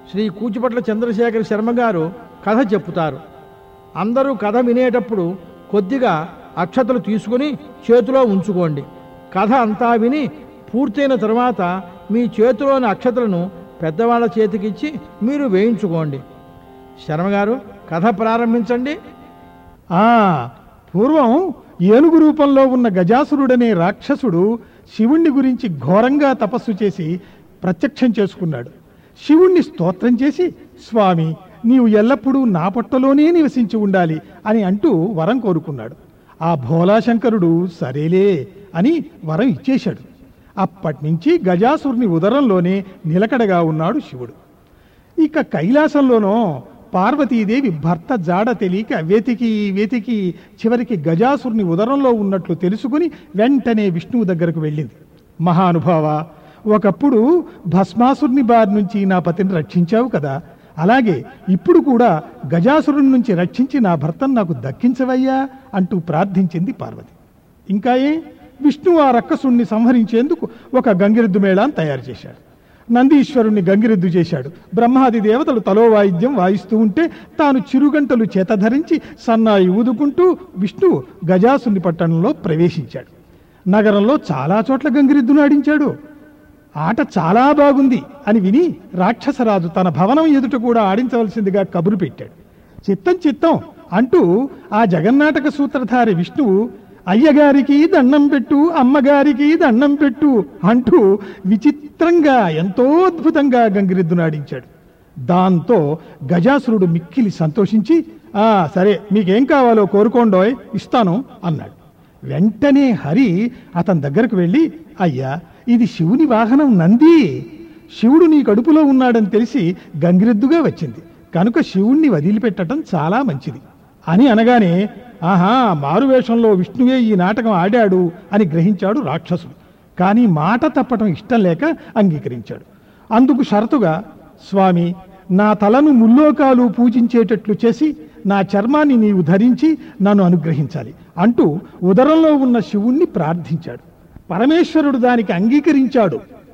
శ్రీ కూచిపట్ల చంద్రశేఖర శర్మ గారు కథ చెప్పుతారు అందరూ కథ వినేటప్పుడు కొద్దిగా అక్షతలు తీసుకుని చేతిలో ఉంచుకోండి కథ అంతా విని పూర్తయిన తర్వాత మీ చేతిలోని అక్షతలను పెద్దవాళ్ళ చేతికిచ్చి మీరు వేయించుకోండి శర్మగారు కథ ప్రారంభించండి ఆ పూర్వం ఏనుగు రూపంలో ఉన్న గజాసురుడనే రాక్షసుడు శివుణ్ణి గురించి ఘోరంగా తపస్సు చేసి ప్రత్యక్షం చేసుకున్నాడు శివుణ్ణి స్తోత్రం చేసి స్వామి నీవు ఎల్లప్పుడూ నా పొట్టలోనే నివసించి ఉండాలి అని అంటూ వరం కోరుకున్నాడు ఆ భోలాశంకరుడు సరేలే అని వరం ఇచ్చేశాడు అప్పటి నుంచి గజాసురుని ఉదరంలోనే నిలకడగా ఉన్నాడు శివుడు ఇక కైలాసంలోనో పార్వతీదేవి భర్త జాడ తెలియక వెతికి వెతికి చివరికి గజాసురుని ఉదరంలో ఉన్నట్లు తెలుసుకుని వెంటనే విష్ణువు దగ్గరకు వెళ్ళింది మహానుభావ ఒకప్పుడు భస్మాసురుని బారి నుంచి నా పతిని రక్షించావు కదా అలాగే ఇప్పుడు కూడా గజాసురుని నుంచి రక్షించి నా భర్తను నాకు దక్కించవయ్యా అంటూ ప్రార్థించింది పార్వతి ఇంకా ఏ విష్ణువు ఆ రక్కసుణ్ణి సంహరించేందుకు ఒక గంగిరెద్దు మేళాన్ని తయారు చేశాడు నందీశ్వరుణ్ణి గంగిరెద్దు చేశాడు బ్రహ్మాది దేవతలు తలో వాయిద్యం వాయిస్తూ ఉంటే తాను చిరుగంటలు చేత ధరించి సన్నాయి ఊదుకుంటూ విష్ణువు గజాసుని పట్టణంలో ప్రవేశించాడు నగరంలో చాలా చోట్ల గంగిరెద్దును ఆడించాడు ఆట చాలా బాగుంది అని విని రాక్షసరాజు తన భవనం ఎదుట కూడా ఆడించవలసిందిగా కబురు పెట్టాడు చిత్తం చిత్తం అంటూ ఆ జగన్నాటక సూత్రధారి విష్ణువు అయ్యగారికి దండం పెట్టు అమ్మగారికి దండం పెట్టు అంటూ విచిత్రంగా ఎంతో అద్భుతంగా గంగిరెద్దును ఆడించాడు దాంతో గజాసురుడు మిక్కిలి సంతోషించి ఆ సరే మీకేం కావాలో కోరుకోండోయ్ ఇస్తాను అన్నాడు వెంటనే హరి అతని దగ్గరకు వెళ్ళి అయ్యా ఇది శివుని వాహనం నంది శివుడు నీ కడుపులో ఉన్నాడని తెలిసి గంగిరెద్దుగా వచ్చింది కనుక శివుణ్ణి వదిలిపెట్టడం చాలా మంచిది అని అనగానే ఆహా మారువేషంలో విష్ణువే ఈ నాటకం ఆడాడు అని గ్రహించాడు రాక్షసుడు కానీ మాట తప్పటం ఇష్టం లేక అంగీకరించాడు అందుకు షరతుగా స్వామి నా తలను ముల్లోకాలు పూజించేటట్లు చేసి నా చర్మాన్ని నీవు ధరించి నన్ను అనుగ్రహించాలి అంటూ ఉదరంలో ఉన్న శివుణ్ణి ప్రార్థించాడు పరమేశ్వరుడు దానికి అంగీకరించాడు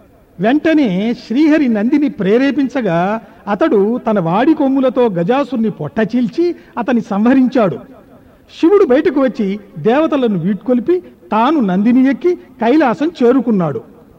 వెంటనే శ్రీహరి నందిని ప్రేరేపించగా అతడు తన వాడి కొమ్ములతో గజాసుని పొట్టచీల్చి అతని సంహరించాడు శివుడు బయటకు వచ్చి దేవతలను వీడ్కొలిపి తాను నందిని ఎక్కి కైలాసం చేరుకున్నాడు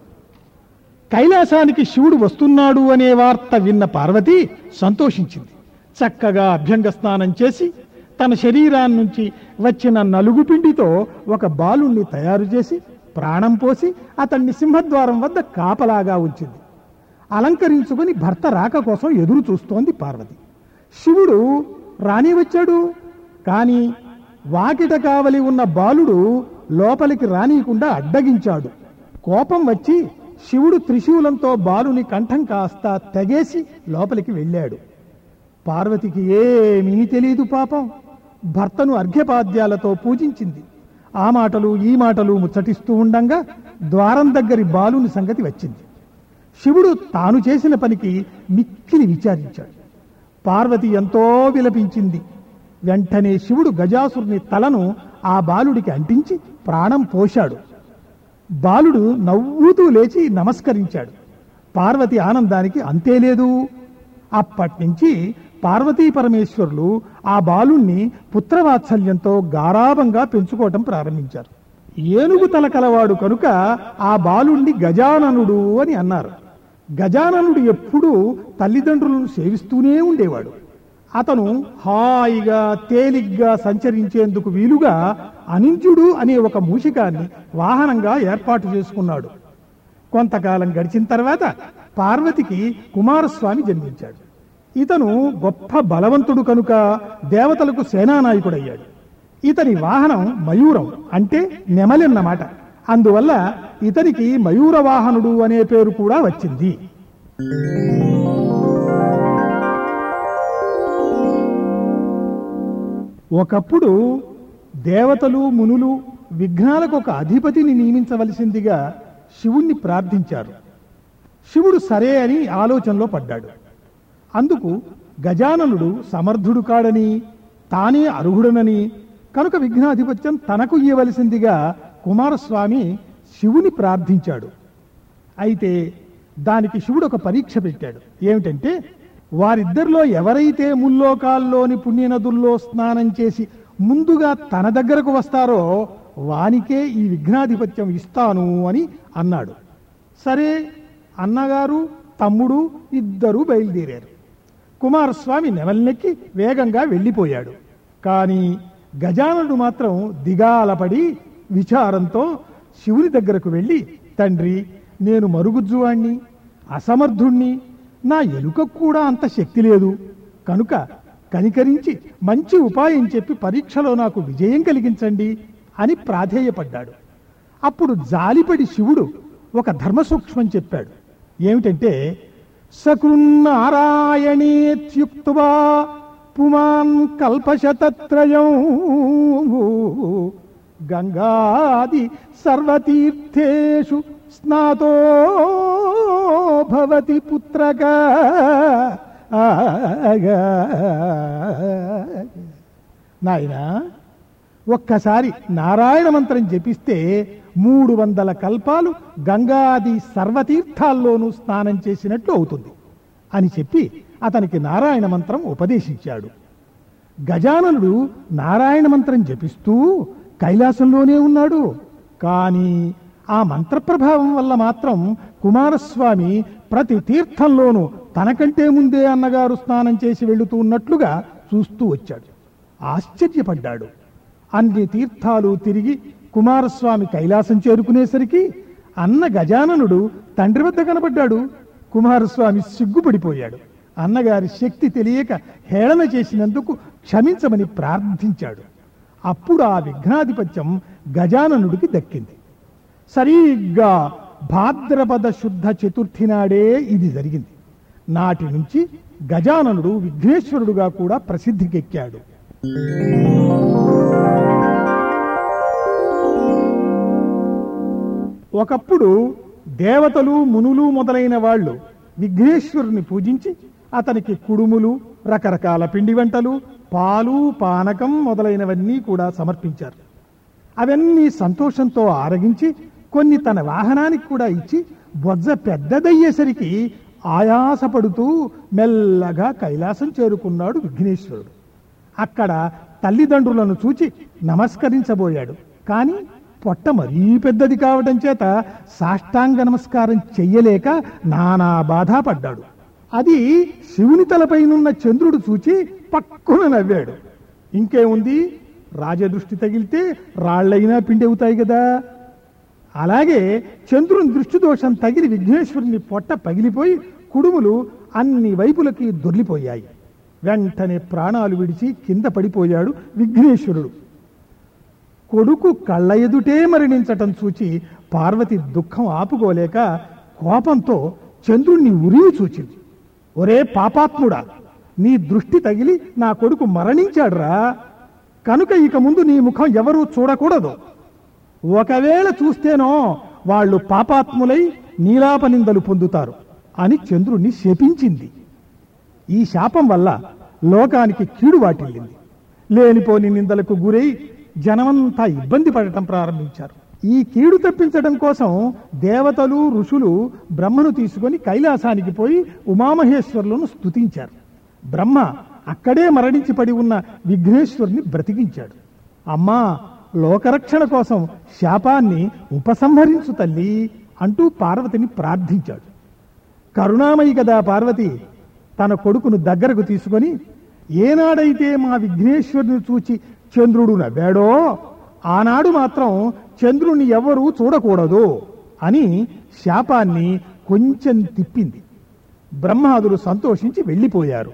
కైలాసానికి శివుడు వస్తున్నాడు అనే వార్త విన్న పార్వతి సంతోషించింది చక్కగా అభ్యంగ స్నానం చేసి తన శరీరాన్ని నుంచి వచ్చిన నలుగు పిండితో ఒక బాలుణ్ణి తయారు చేసి ప్రాణం పోసి అతన్ని సింహద్వారం వద్ద కాపలాగా ఉంచింది అలంకరించుకొని భర్త రాక కోసం ఎదురు చూస్తోంది పార్వతి శివుడు రాని వచ్చాడు కానీ వాకిట కావలి ఉన్న బాలుడు లోపలికి రానీయకుండా అడ్డగించాడు కోపం వచ్చి శివుడు త్రిశూలంతో బాలుని కంఠం కాస్త తెగేసి లోపలికి వెళ్ళాడు పార్వతికి ఏమీ తెలియదు పాపం భర్తను అర్ఘ్యపాద్యాలతో పూజించింది ఆ మాటలు ఈ మాటలు ముచ్చటిస్తూ ఉండంగా ద్వారం దగ్గరి బాలుని సంగతి వచ్చింది శివుడు తాను చేసిన పనికి మిక్కిలి విచారించాడు పార్వతి ఎంతో విలపించింది వెంటనే శివుడు గజాసురుని తలను ఆ బాలుడికి అంటించి ప్రాణం పోశాడు బాలుడు నవ్వుతూ లేచి నమస్కరించాడు పార్వతి ఆనందానికి అంతే లేదు అప్పటి నుంచి పార్వతీ పరమేశ్వరులు ఆ బాలుణ్ణి పుత్రవాత్సల్యంతో గారాభంగా పెంచుకోవటం ప్రారంభించారు ఏనుగు తల కలవాడు కనుక ఆ బాలుణ్ణి గజాననుడు అని అన్నారు గజాననుడు ఎప్పుడూ తల్లిదండ్రులను సేవిస్తూనే ఉండేవాడు అతను హాయిగా తేలిగ్గా సంచరించేందుకు వీలుగా అనింజుడు అనే ఒక మూషికాన్ని వాహనంగా ఏర్పాటు చేసుకున్నాడు కొంతకాలం గడిచిన తర్వాత పార్వతికి కుమారస్వామి జన్మించాడు ఇతను గొప్ప బలవంతుడు కనుక దేవతలకు సేనానాయకుడయ్యాడు ఇతని వాహనం మయూరం అంటే నెమలన్నమాట అందువల్ల ఇతనికి మయూర వాహనుడు అనే పేరు కూడా వచ్చింది ఒకప్పుడు దేవతలు మునులు విఘ్నాలకు ఒక అధిపతిని నియమించవలసిందిగా శివుణ్ణి ప్రార్థించారు శివుడు సరే అని ఆలోచనలో పడ్డాడు అందుకు గజాననుడు సమర్థుడు కాడని తానే అర్హుడనని కనుక విఘ్నాధిపత్యం తనకు ఇవ్వవలసిందిగా కుమారస్వామి శివుని ప్రార్థించాడు అయితే దానికి శివుడు ఒక పరీక్ష పెట్టాడు ఏమిటంటే వారిద్దరిలో ఎవరైతే ముల్లోకాల్లోని పుణ్యనదుల్లో స్నానం చేసి ముందుగా తన దగ్గరకు వస్తారో వానికే ఈ విఘ్నాధిపత్యం ఇస్తాను అని అన్నాడు సరే అన్నగారు తమ్ముడు ఇద్దరూ బయలుదేరారు కుమారస్వామి నెవల్నెక్కి వేగంగా వెళ్ళిపోయాడు కానీ గజానుడు మాత్రం దిగాలపడి విచారంతో శివుని దగ్గరకు వెళ్ళి తండ్రి నేను మరుగుజ్జువాణ్ణి అసమర్థుణ్ణి నా ఎలుకకు కూడా అంత శక్తి లేదు కనుక కనికరించి మంచి ఉపాయం చెప్పి పరీక్షలో నాకు విజయం కలిగించండి అని ప్రాధేయపడ్డాడు అప్పుడు జాలిపడి శివుడు ఒక ధర్మ సూక్ష్మం చెప్పాడు ఏమిటంటే సకృన్నారాయణేత్యుక్త్వా పుమాన్ కల్పశతత్రయం గంగాది సర్వతీర్థేషు స్నాతో భవతి పుత్రక నాయనా ఒక్కసారి నారాయణ మంత్రం జపిస్తే మూడు వందల కల్పాలు గంగాది సర్వతీర్థాల్లోనూ స్నానం చేసినట్లు అవుతుంది అని చెప్పి అతనికి నారాయణ మంత్రం ఉపదేశించాడు గజాననుడు నారాయణ మంత్రం జపిస్తూ కైలాసంలోనే ఉన్నాడు కానీ ఆ మంత్ర ప్రభావం వల్ల మాత్రం కుమారస్వామి ప్రతి తీర్థంలోనూ తనకంటే ముందే అన్నగారు స్నానం చేసి వెళుతూ ఉన్నట్లుగా చూస్తూ వచ్చాడు ఆశ్చర్యపడ్డాడు అన్ని తీర్థాలు తిరిగి కుమారస్వామి కైలాసం చేరుకునేసరికి అన్న గజాననుడు తండ్రి వద్ద కనబడ్డాడు కుమారస్వామి సిగ్గుపడిపోయాడు అన్నగారి శక్తి తెలియక హేళన చేసినందుకు క్షమించమని ప్రార్థించాడు అప్పుడు ఆ విఘ్నాధిపత్యం గజాననుడికి దక్కింది సరిగ్గా భాద్రపద శుద్ధ చతుర్థి నాడే ఇది జరిగింది నాటి నుంచి గజాననుడు విఘ్నేశ్వరుడుగా కూడా ప్రసిద్ధికెక్కాడు ఒకప్పుడు దేవతలు మునులు మొదలైన వాళ్ళు విఘ్నేశ్వరుని పూజించి అతనికి కుడుములు రకరకాల పిండి వంటలు పాలు పానకం మొదలైనవన్నీ కూడా సమర్పించారు అవన్నీ సంతోషంతో ఆరగించి కొన్ని తన వాహనానికి కూడా ఇచ్చి బొజ్జ పెద్దదయ్యేసరికి ఆయాసపడుతూ మెల్లగా కైలాసం చేరుకున్నాడు విఘ్నేశ్వరుడు అక్కడ తల్లిదండ్రులను చూచి నమస్కరించబోయాడు కానీ పొట్ట మరీ పెద్దది కావటం చేత సాష్టాంగ నమస్కారం చెయ్యలేక నానా బాధపడ్డాడు అది శివుని తలపైనున్న చంద్రుడు చూచి పక్కున నవ్వాడు ఇంకేముంది రాజదృష్టి తగిలితే రాళ్ళైనా పిండి అవుతాయి కదా అలాగే చంద్రుని దృష్టి దోషం తగిలి విఘ్నేశ్వరుని పొట్ట పగిలిపోయి కుడుములు అన్ని వైపులకి దొర్లిపోయాయి వెంటనే ప్రాణాలు విడిచి కింద పడిపోయాడు విఘ్నేశ్వరుడు కొడుకు కళ్ళ ఎదుటే మరణించటం చూచి పార్వతి దుఃఖం ఆపుకోలేక కోపంతో చంద్రుణ్ణి ఉరివి చూచింది ఒరే పాపాత్ముడా నీ దృష్టి తగిలి నా కొడుకు మరణించాడురా కనుక ఇక ముందు నీ ముఖం ఎవరూ చూడకూడదు ఒకవేళ చూస్తేనో వాళ్ళు పాపాత్ములై నీలాపనిందలు పొందుతారు అని చంద్రుణ్ణి శపించింది ఈ శాపం వల్ల లోకానికి కీడు వాటిల్లింది లేనిపోని నిందలకు గురై జనమంతా ఇబ్బంది పడటం ప్రారంభించారు ఈ కీడు తప్పించడం కోసం దేవతలు ఋషులు బ్రహ్మను తీసుకొని కైలాసానికి పోయి ఉమామహేశ్వరులను స్తుతించారు బ్రహ్మ అక్కడే మరణించి పడి ఉన్న విఘ్నేశ్వరుని బ్రతికించాడు అమ్మా లోకరక్షణ కోసం శాపాన్ని ఉపసంహరించు తల్లి అంటూ పార్వతిని ప్రార్థించాడు కరుణామయి కదా పార్వతి తన కొడుకును దగ్గరకు తీసుకొని ఏనాడైతే మా విఘ్నేశ్వరుని చూచి చంద్రుడు నవ్వాడో ఆనాడు మాత్రం చంద్రుని ఎవరూ చూడకూడదు అని శాపాన్ని కొంచెం తిప్పింది బ్రహ్మాదులు సంతోషించి వెళ్ళిపోయారు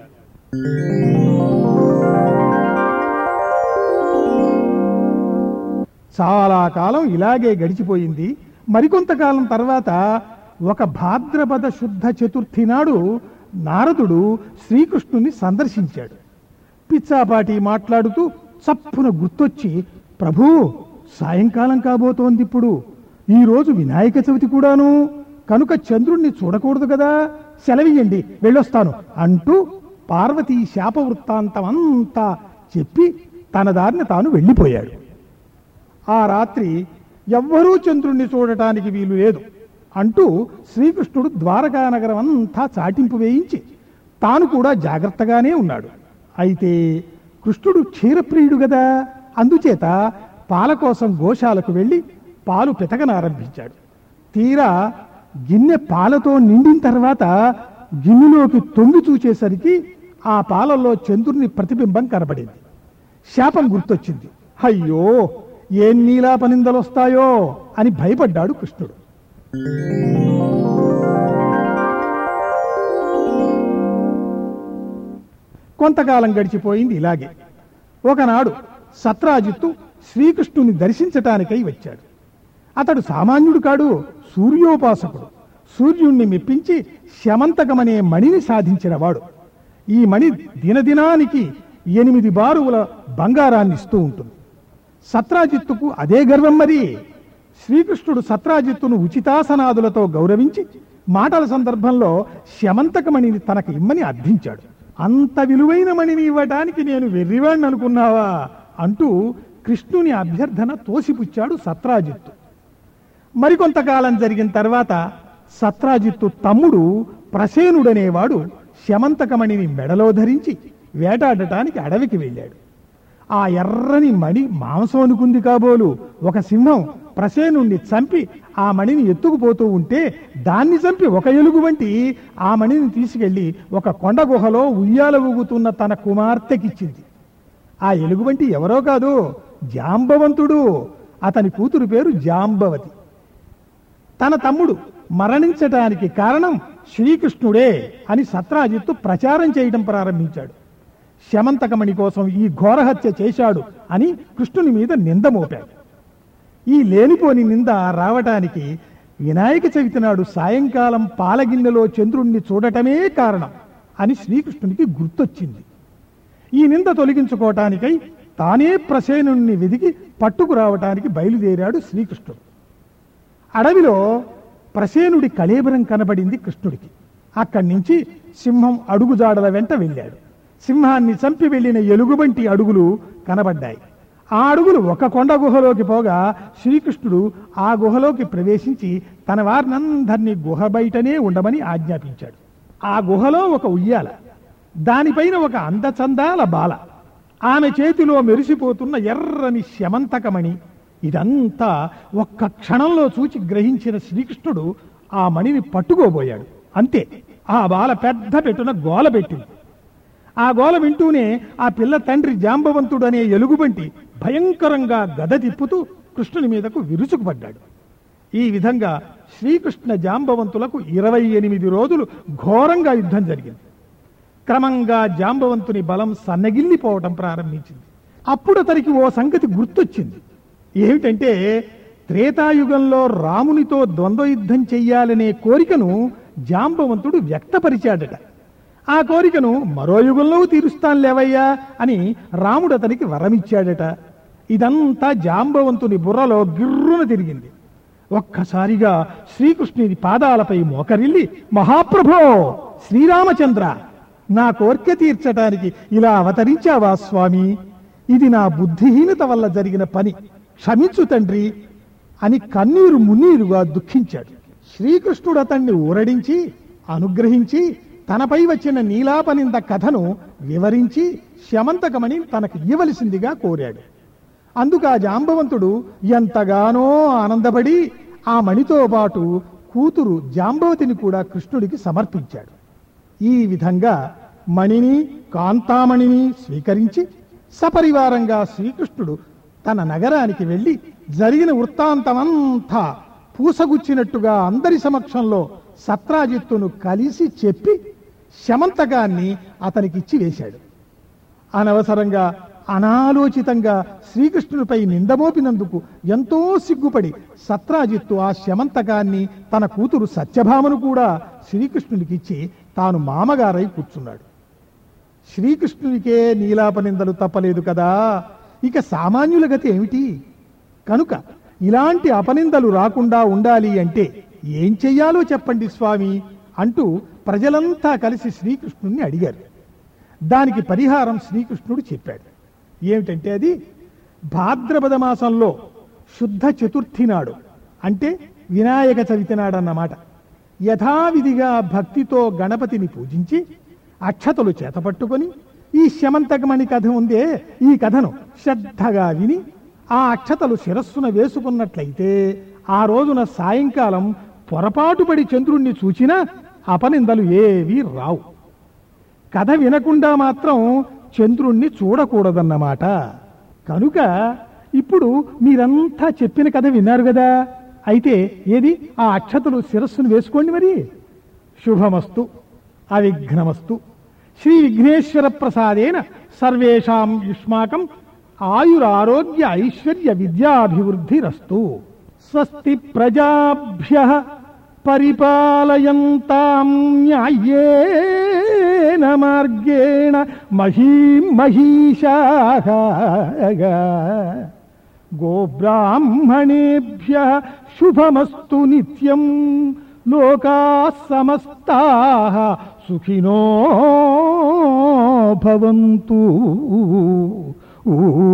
చాలా కాలం ఇలాగే గడిచిపోయింది మరికొంతకాలం తర్వాత ఒక భాద్రపద శుద్ధ చతుర్థి నాడు నారదుడు శ్రీకృష్ణుని సందర్శించాడు పిచ్చాపాటి మాట్లాడుతూ చప్పున గుర్తొచ్చి ప్రభూ సాయంకాలం కాబోతోంది ఇప్పుడు ఈరోజు వినాయక చవితి కూడాను కనుక చంద్రుణ్ణి చూడకూడదు కదా సెలవియండి వెళ్ళొస్తాను అంటూ పార్వతీ శాప వృత్తాంతం అంతా చెప్పి తన దారిని తాను వెళ్ళిపోయాడు ఆ రాత్రి ఎవ్వరూ చంద్రుణ్ణి చూడటానికి వీలు లేదు అంటూ శ్రీకృష్ణుడు ద్వారకా నగరం అంతా చాటింపు వేయించి తాను కూడా జాగ్రత్తగానే ఉన్నాడు అయితే కృష్ణుడు క్షీరప్రియుడు కదా అందుచేత పాల కోసం గోశాలకు వెళ్ళి పాలు పితకనారంభించాడు తీరా గిన్నె పాలతో నిండిన తర్వాత గిన్నెలోకి తొంగి చూచేసరికి ఆ పాలల్లో చంద్రుని ప్రతిబింబం కనబడింది శాపం గుర్తొచ్చింది అయ్యో ఏం నీలాపనిందలొస్తాయో అని భయపడ్డాడు కృష్ణుడు కొంతకాలం గడిచిపోయింది ఇలాగే ఒకనాడు సత్రాజిత్తు శ్రీకృష్ణుని దర్శించటానికై వచ్చాడు అతడు సామాన్యుడు కాడు సూర్యోపాసకుడు సూర్యుణ్ణి మెప్పించి శమంతకమనే మణిని సాధించినవాడు ఈ మణి దినదినానికి ఎనిమిది బారువుల బంగారాన్ని ఇస్తూ ఉంటుంది సత్రాజిత్తుకు అదే గర్వం మరి శ్రీకృష్ణుడు సత్రాజిత్తును ఉచితాసనాదులతో గౌరవించి మాటల సందర్భంలో శమంతకమణిని తనకు ఇమ్మని అర్థించాడు అంత విలువైన మణిని ఇవ్వటానికి నేను వెర్రివాణ్ణి అనుకున్నావా అంటూ కృష్ణుని అభ్యర్థన తోసిపుచ్చాడు సత్రాజిత్తు మరికొంతకాలం జరిగిన తర్వాత సత్రాజిత్తు తమ్ముడు ప్రసేనుడనేవాడు శమంతకమణిని మెడలో ధరించి వేటాడటానికి అడవికి వెళ్ళాడు ఆ ఎర్రని మణి మాంసం అనుకుంది కాబోలు ఒక సింహం ప్రసేనుణ్ణి చంపి ఆ మణిని ఎత్తుకుపోతూ ఉంటే దాన్ని చంపి ఒక ఎలుగు వంటి ఆ మణిని తీసుకెళ్లి ఒక కొండ గుహలో ఉయ్యాల ఊగుతున్న తన కుమార్తెకిచ్చింది ఆ ఎలుగుబంటి ఎవరో కాదు జాంబవంతుడు అతని కూతురు పేరు జాంబవతి తన తమ్ముడు మరణించటానికి కారణం శ్రీకృష్ణుడే అని సత్రాజిత్తు ప్రచారం చేయడం ప్రారంభించాడు శమంతకమణి కోసం ఈ ఘోరహత్య చేశాడు అని కృష్ణుని మీద నింద మోపాడు ఈ లేనిపోని నింద రావటానికి వినాయక చవితి నాడు సాయంకాలం పాలగిన్నెలో చంద్రుణ్ణి చూడటమే కారణం అని శ్రీకృష్ణునికి గుర్తొచ్చింది ఈ నింద తొలగించుకోవటానికై తానే ప్రసేనుణ్ణి వెదికి పట్టుకురావటానికి బయలుదేరాడు శ్రీకృష్ణుడు అడవిలో ప్రసేనుడి కళేబరం కనబడింది కృష్ణుడికి అక్కడి నుంచి సింహం అడుగుజాడల వెంట వెళ్ళాడు సింహాన్ని చంపి వెళ్ళిన ఎలుగుబంటి అడుగులు కనబడ్డాయి ఆ అడుగులు ఒక కొండ గుహలోకి పోగా శ్రీకృష్ణుడు ఆ గుహలోకి ప్రవేశించి తన వారినందరినీ గుహ బయటనే ఉండమని ఆజ్ఞాపించాడు ఆ గుహలో ఒక ఉయ్యాల దానిపైన ఒక అందచందాల బాల ఆమె చేతిలో మెరిసిపోతున్న ఎర్రని శమంతకమణి ఇదంతా ఒక్క క్షణంలో చూచి గ్రహించిన శ్రీకృష్ణుడు ఆ మణిని పట్టుకోబోయాడు అంతే ఆ బాల పెద్ద పెట్టున గోల పెట్టింది ఆ గోల వింటూనే ఆ పిల్ల తండ్రి జాంబవంతుడు అనే ఎలుగుబంటి భయంకరంగా గద తిప్పుతూ కృష్ణుని మీదకు విరుచుకుపడ్డాడు ఈ విధంగా శ్రీకృష్ణ జాంబవంతులకు ఇరవై ఎనిమిది రోజులు ఘోరంగా యుద్ధం జరిగింది క్రమంగా జాంబవంతుని బలం సన్నగిల్లిపోవటం ప్రారంభించింది అప్పుడు అతనికి ఓ సంగతి గుర్తొచ్చింది ఏమిటంటే త్రేతాయుగంలో రామునితో ద్వంద్వ యుద్ధం చెయ్యాలనే కోరికను జాంబవంతుడు వ్యక్తపరిచాడట ఆ కోరికను మరో యుగంలో తీరుస్తాను లేవయ్యా అని రాముడు అతనికి వరమిచ్చాడట ఇదంతా జాంబవంతుని బుర్రలో గిర్రున తిరిగింది ఒక్కసారిగా శ్రీకృష్ణుని పాదాలపై మోకరిల్లి మహాప్రభో శ్రీరామచంద్ర నా కోర్కె తీర్చటానికి ఇలా అవతరించావా స్వామి ఇది నా బుద్ధిహీనత వల్ల జరిగిన పని క్షమించు తండ్రి అని కన్నీరు మున్నీరుగా దుఃఖించాడు శ్రీకృష్ణుడు అతన్ని ఊరడించి అనుగ్రహించి తనపై వచ్చిన నీలాపనింద కథను వివరించి శమంతకమని తనకు ఇవ్వవలసిందిగా కోరాడు అందుకు ఆ జాంబవంతుడు ఎంతగానో ఆనందపడి ఆ మణితో పాటు కూతురు జాంబవతిని కూడా కృష్ణుడికి సమర్పించాడు ఈ విధంగా మణిని కాంతామణిని స్వీకరించి సపరివారంగా శ్రీకృష్ణుడు తన నగరానికి వెళ్ళి జరిగిన వృత్తాంతమంతా పూసగుచ్చినట్టుగా అందరి సమక్షంలో సత్రాజిత్తును కలిసి చెప్పి శమంతకాన్ని అతనికిచ్చి వేశాడు అనవసరంగా అనాలోచితంగా శ్రీకృష్ణునిపై నిందమోపినందుకు ఎంతో సిగ్గుపడి సత్రాజిత్తు ఆ శమంతకాన్ని తన కూతురు సత్యభామను కూడా శ్రీకృష్ణునికిచ్చి తాను మామగారై కూర్చున్నాడు శ్రీకృష్ణునికే నీలాపనిందలు తప్పలేదు కదా ఇక సామాన్యుల గతి ఏమిటి కనుక ఇలాంటి అపనిందలు రాకుండా ఉండాలి అంటే ఏం చెయ్యాలో చెప్పండి స్వామి అంటూ ప్రజలంతా కలిసి శ్రీకృష్ణుణ్ణి అడిగారు దానికి పరిహారం శ్రీకృష్ణుడు చెప్పాడు ఏమిటంటే అది భాద్రపద మాసంలో శుద్ధ చతుర్థి నాడు అంటే వినాయక చవితి నాడు అన్నమాట యథావిధిగా భక్తితో గణపతిని పూజించి అక్షతలు చేతపట్టుకొని ఈ శమంతకమణి కథ ఉందే ఈ కథను శ్రద్ధగా విని ఆ అక్షతలు శిరస్సున వేసుకున్నట్లయితే ఆ రోజున సాయంకాలం పొరపాటుపడి చంద్రుణ్ణి చూచినా అపనిందలు ఏవీ రావు కథ వినకుండా మాత్రం చంద్రుణ్ణి చూడకూడదన్నమాట కనుక ఇప్పుడు మీరంతా చెప్పిన కథ విన్నారు కదా అయితే ఏది ఆ అక్షతలు శిరస్సును వేసుకోండి మరి శుభమస్తు అవిఘ్నమస్తు శ్రీ విఘ్నేశ్వర ప్రసాదేన సర్వేషాం యుష్మాకం ఆయురారోగ్య ఐశ్వర్య విద్యాభివృద్ధిరస్తు స్వస్తి ప్రజాభ్య పరిపాలయంతాం న్యాయేన మార్గేణ మహీం మహిషాః గోబ్రాహ్మణేభ్య శుభమస్తు నిత్యం లోకా సమస్తా సుఖినో భవంతు ఊ